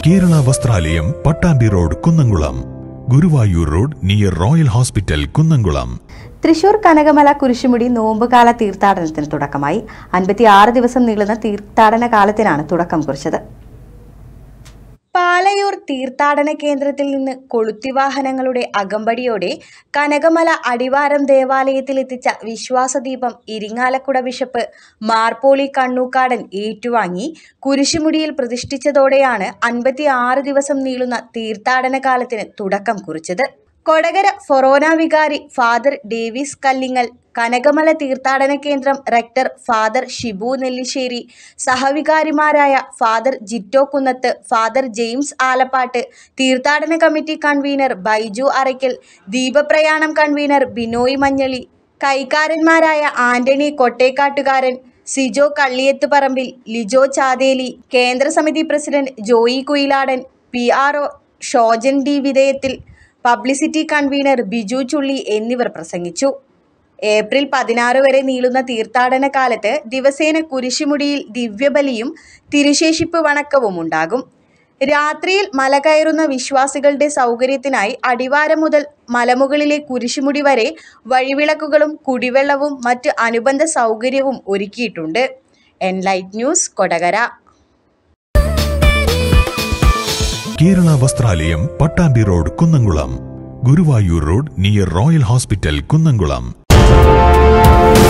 Kerala Vasthralayam Pattambi road Kunnamkulam Guruvayur road near royal hospital Kunnamkulam Thrissur Kanakamala Kurishumudi നോമ്പുകാല തീർത്ഥാടനത്തിന് തുടക്കമായി അൻപത്തി ആറ് ദിവസം നീളുന്ന തീർത്ഥാടന കാലത്തിനാണ് തുടക്കം കുറിച്ചത് പാലയൂർ തീർത്ഥാടന കേന്ദ്രത്തിൽ നിന്ന് കൊളുത്തിവാഹനങ്ങളുടെ അകമ്പടിയോടെ കനകമല അടിവാരം ദേവാലയത്തിലെത്തിച്ച വിശ്വാസദീപം ഇരിങ്ങാലക്കുട ബിഷപ്പ് മാർപ്പോളി കണ്ണൂക്കാടൻ ഏറ്റുവാങ്ങി കുരിശുമുടിയിൽ പ്രതിഷ്ഠിച്ചതോടെയാണ് അൻപത്തി ആറ് ദിവസം നീളുന്ന തീർത്ഥാടന കാലത്തിന് തുടക്കം കുറിച്ചത് കൊടകര ഫൊറോന വികാരി ഫാദർ ഡേവിസ് കല്ലിങ്ങൽ കനകമല തീർത്ഥാടന കേന്ദ്രം റെക്ടർ ഫാദർ ഷിബു നെല്ലിശ്ശേരി സഹവികാരിമാരായ father Jito Kunnath father James Alappatt തീർത്ഥാടന കമ്മിറ്റി കൺവീനർ ബൈജു അറയ്ക്കൽ ദീപപ്രയാണം കൺവീനർ ബിനോയ് മഞ്ഞളി കൈക്കാരന്മാരായ ആന്റണി കൊട്ടേക്കാട്ടുകാരൻ സിജോ കള്ളിയത്ത് പറമ്പിൽ ലിജോ ചാതേലി കേന്ദ്ര സമിതി president Joy Kuyiladan P R O Shojan D വിധേയത്തിൽ പബ്ലിസിറ്റി കൺവീനർ ബിജു ചുള്ളി എന്നിവർ പ്രസംഗിച്ചു ഏപ്രിൽ പതിനാറ് വരെ നീളുന്ന തീർത്ഥാടന കാലത്ത് ദിവസേന കുരിശുമുടിയിൽ ദിവ്യബലിയും തിരുശേഷിപ്പ് വണക്കവും ഉണ്ടാകും രാത്രിയിൽ മല കയറുന്ന വിശ്വാസികളുടെ സൗകര്യത്തിനായി അടിവാരം മുതൽ മലമുകളിലെ കുരിശുമുടി വരെ വഴിവിളക്കുകളും കുടിവെള്ളവും മറ്റ് അനുബന്ധ സൗകര്യവും ഒരുക്കിയിട്ടുണ്ട് Enlight News Kodakara Kerala Vasthralayam Pattambi road Kunnamkulam Guruvayur road near royal hospital Kunnamkulam